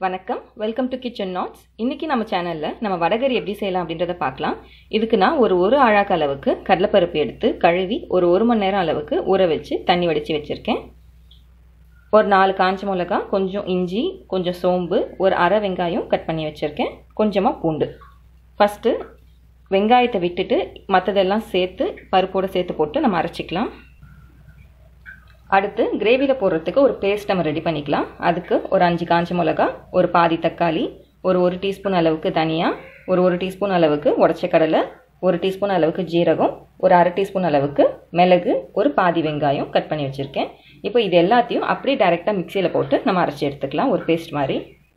வணக்கம் welcome to kitchen knots இன்றைக்கி நம்ம சேனலில் நம்ம வடகரி எப்படி செய்யலாம் அப்படின்றத பார்க்கலாம் இதுக்கு நான் ஒரு ஒரு ஆழாக்கு அளவுக்கு கடலைப்பருப்பு எடுத்து கழுவி ஒரு ஒரு மணி நேரம் அளவுக்கு ஊற வச்சு தண்ணி வடித்து வச்சுருக்கேன் ஒரு நாலு காஞ்ச மிளகா கொஞ்சம் இஞ்சி கொஞ்சம் சோம்பு ஒரு அரை வெங்காயம் கட் பண்ணி வச்சுருக்கேன் கொஞ்சமாக பூண்டு ஃபஸ்ட்டு வெங்காயத்தை விட்டுட்டு மற்றதெல்லாம் சேர்த்து பருப்போடு சேர்த்து போட்டு நம்ம அரைச்சிக்கலாம் அடுத்து கிரேவியில் போடுறதுக்கு ஒரு பேஸ்ட் நம்ம ரெடி பண்ணிக்கலாம் அதுக்கு ஒரு அஞ்சு காஞ்ச மிளகா ஒரு பாதி தக்காளி ஒரு ஒரு டீஸ்பூன் அளவுக்கு தனியா ஒரு ஒரு டீஸ்பூன் அளவுக்கு உடச்ச கடலை ஒரு டீஸ்பூன் அளவுக்கு ஜீரகம் ஒரு அரை டீஸ்பூன் அளவுக்கு மிளகு ஒரு பாதி வெங்காயம் கட் பண்ணி வச்சுருக்கேன் இப்போ இது எல்லாத்தையும் அப்படியே டைரெக்டாக மிக்சியில் போட்டு நம்ம அரைச்சி எடுத்துக்கலாம் ஒரு பேஸ்ட் மாதிரி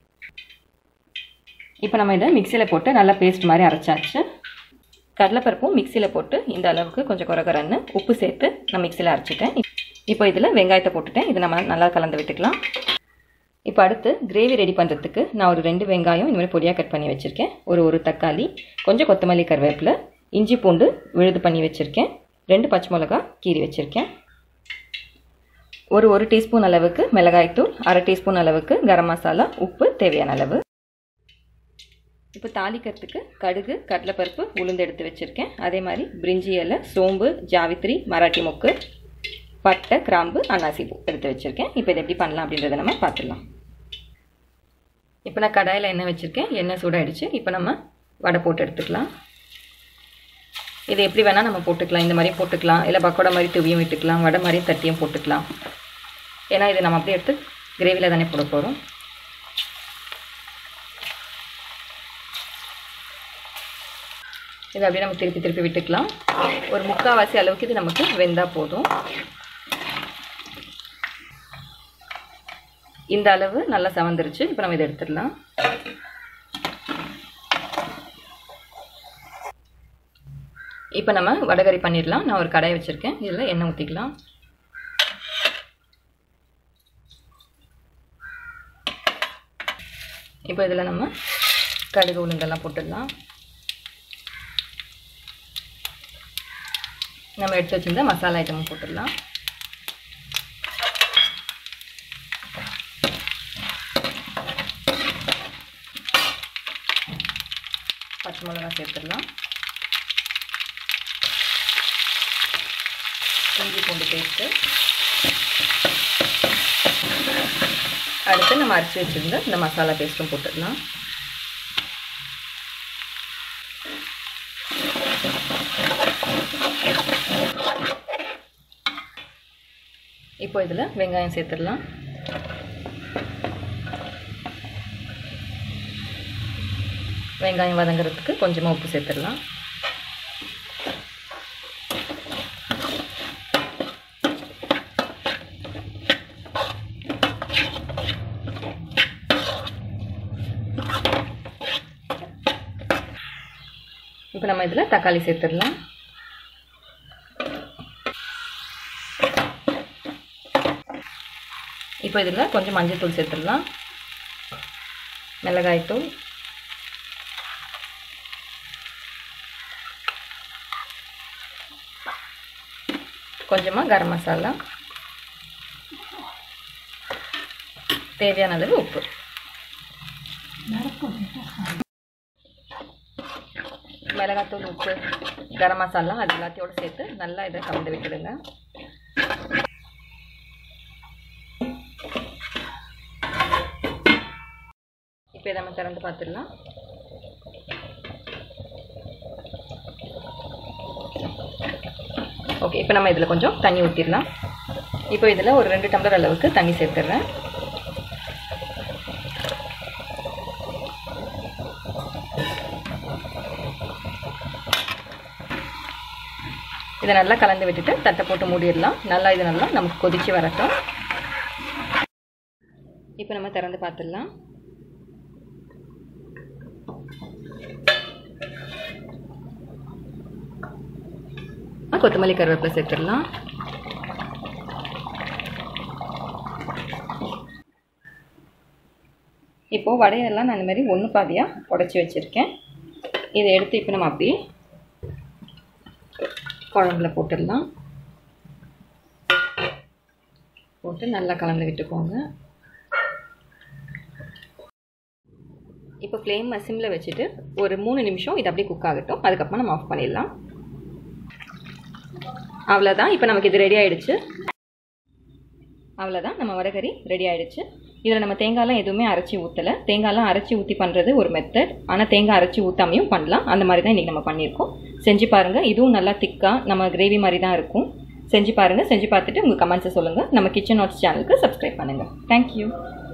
இப்போ நம்ம இதை மிக்சியில் போட்டு நல்லா பேஸ்ட் மாதிரி அரைச்சாச்சு கடலைப்பருப்பும் மிக்சியில் போட்டு இந்த அளவுக்கு கொஞ்சம் குறகுறன்னு உப்பு சேர்த்து நான் மிக்சியில் அரைச்சிட்டேன் இப்போ இதில் வெங்காயத்தை போட்டுட்டேன் இது நம்ம நல்லா கலந்து விட்டுக்கலாம் இப்போ அடுத்து கிரேவி ரெடி பண்ணுறதுக்கு நான் ஒரு ரெண்டு வெங்காயம் இந்த மாதிரி பொடியாக கட் பண்ணி வச்சுருக்கேன் ஒரு ஒரு தக்காளி கொஞ்சம் கொத்தமல்லி கருவேப்பிலை இஞ்சி பூண்டு விழுது பண்ணி வச்சுருக்கேன் ரெண்டு பச்சை மிளகா கீறி வச்சுருக்கேன் ஒரு ஒரு டீஸ்பூன் அளவுக்கு மிளகாய்த்தூள் அரை டீஸ்பூன் அளவுக்கு கரம் மசாலா உப்பு தேவையான அளவு இப்போ தாளிக்கிறதுக்கு கடுகு கடலைப்பருப்பு உளுந்து எடுத்து வச்சுருக்கேன் அதே மாதிரி பிரிஞ்சி இலை சோம்பு ஜாவித்ரி மராட்டி மொக்கு பட்டை கிராம்பு அன்னாசி பூ எடுத்து வச்சுருக்கேன் இப்போ இதை எப்படி பண்ணலாம் அப்படின்றத நம்ம பார்த்துடலாம் இப்போ நான் கடாயில் எண்ணெய் வச்சுருக்கேன் எண்ணெய் சூடாயிடுச்சு இப்போ நம்ம வடை போட்டு எடுத்துக்கலாம் இது எப்படி வேணால் நம்ம போட்டுக்கலாம் இந்த மாதிரியும் போட்டுக்கலாம் இல்லை பக்கோடா மாதிரி துவியும் விட்டுக்கலாம் வடை மாதிரியும் தட்டியும் போட்டுக்கலாம் ஏன்னா இது நம்ம அப்படியே எடுத்து கிரேவியில் தானே போட போகிறோம் இதை அப்படியே நம்ம திருப்பி திருப்பி விட்டுக்கலாம் ஒரு முக்கால்வாசி அளவுக்கு இது நமக்கு வெந்தால் போதும் இந்த அளவு நல்லா சவந்துருச்சு இப்போ நம்ம இதை எடுத்துடலாம் இப்போ நம்ம வடகரி பண்ணிடலாம் நான் ஒரு கடாயை வச்சுருக்கேன் இதில் எண்ணெய் ஊற்றிக்கலாம் இப்போ இதில் நம்ம கடுகு உளுந்தெல்லாம் போட்டுடலாம் நம்ம எடுத்து வச்சுருந்த மசாலா ஐட்டமும் போட்டுடலாம் பச்சை மிளகா சேர்த்துடலாம் இஞ்சி பூண்டு பேஸ்ட்டு அடுத்து நம்ம அரைச்சி வச்சுருந்த இந்த மசாலா பேஸ்ட்டும் போட்டுடலாம் இப்போ இதில் வெங்காயம் சேர்த்துடலாம் வெங்காயம் வதங்குறதுக்கு கொஞ்சமாக உப்பு சேர்த்துடலாம் இப்போ நம்ம இதில் தக்காளி சேர்த்துடலாம் இப்போ இதில் கொஞ்சம் மஞ்சள் தூள் சேர்த்துடலாம் மிளகாய்த்தூள் கொஞ்சமாக கரம் மசாலா தேவையான அளவு உப்பு மிளகாத்தூள் உப்பு கரம் மசாலா அது எல்லாத்தையோடு சேர்த்து நல்லா இதை கலந்து விட்டுடுங்க இப்போ இதை நம்ம திறந்து பார்த்துடலாம் ஓகே இப்போ நம்ம இதில் கொஞ்சம் தண்ணி ஊற்றிடலாம் இப்போ இதில் ஒரு ரெண்டு டம்ளர் அளவுக்கு தண்ணி சேர்த்துடுறேன் இதை நல்லா கலந்து விட்டுட்டு தட்டை போட்டு மூடிடலாம் நல்லா இது நல்லா நமக்கு கொதிச்சு வரட்டும் இப்போ நம்ம திறந்து பார்த்துடலாம் கொத்தமல்லி கருவேப்பிலை சேர்த்துடலாம் இப்போது வடையெல்லாம் நான் இந்த மாதிரி ஒன்று பாதியாக உடச்சி வச்சுருக்கேன் இதை எடுத்து இப்போ நம்ம அப்படியே குழம்புல போட்டுடலாம் போட்டு நல்லா கலந்து விட்டுக்கோங்க இப்போ ஃப்ளேம் சிம்மில் வச்சுட்டு ஒரு மூணு நிமிஷம் இது அப்படியே குக் ஆகட்டும் அதுக்கப்புறம் நம்ம ஆஃப் பண்ணிடலாம் அவ்வளோதான் இப்போ நமக்கு இது ரெடி ஆயிடுச்சு அவ்வளோதான் நம்ம வடகறி ரெடி ஆயிடுச்சு இதில் நம்ம தேங்காய்லாம் எதுவுமே அரைச்சி ஊற்றலை தேங்காய்லாம் அரைச்சி ஊற்றி பண்ணுறது ஒரு மெத்தட் ஆனால் தேங்காய் அரைச்சி ஊற்றாமையும் பண்ணலாம் அந்த மாதிரி தான் இன்றைக்கி நம்ம பண்ணியிருக்கோம் செஞ்சு பாருங்கள் இதுவும் நல்லா திக்காக நம்ம கிரேவி மாதிரி தான் இருக்கும் செஞ்சு பாருங்கள் செஞ்சு பார்த்துட்டு உங்கள் கமெண்ட்ஸை சொல்லுங்கள் நம்ம கிச்சன் நோட்ஸ் சேனலுக்கு சப்ஸ்கிரைப் பண்ணுங்கள் தேங்க்யூ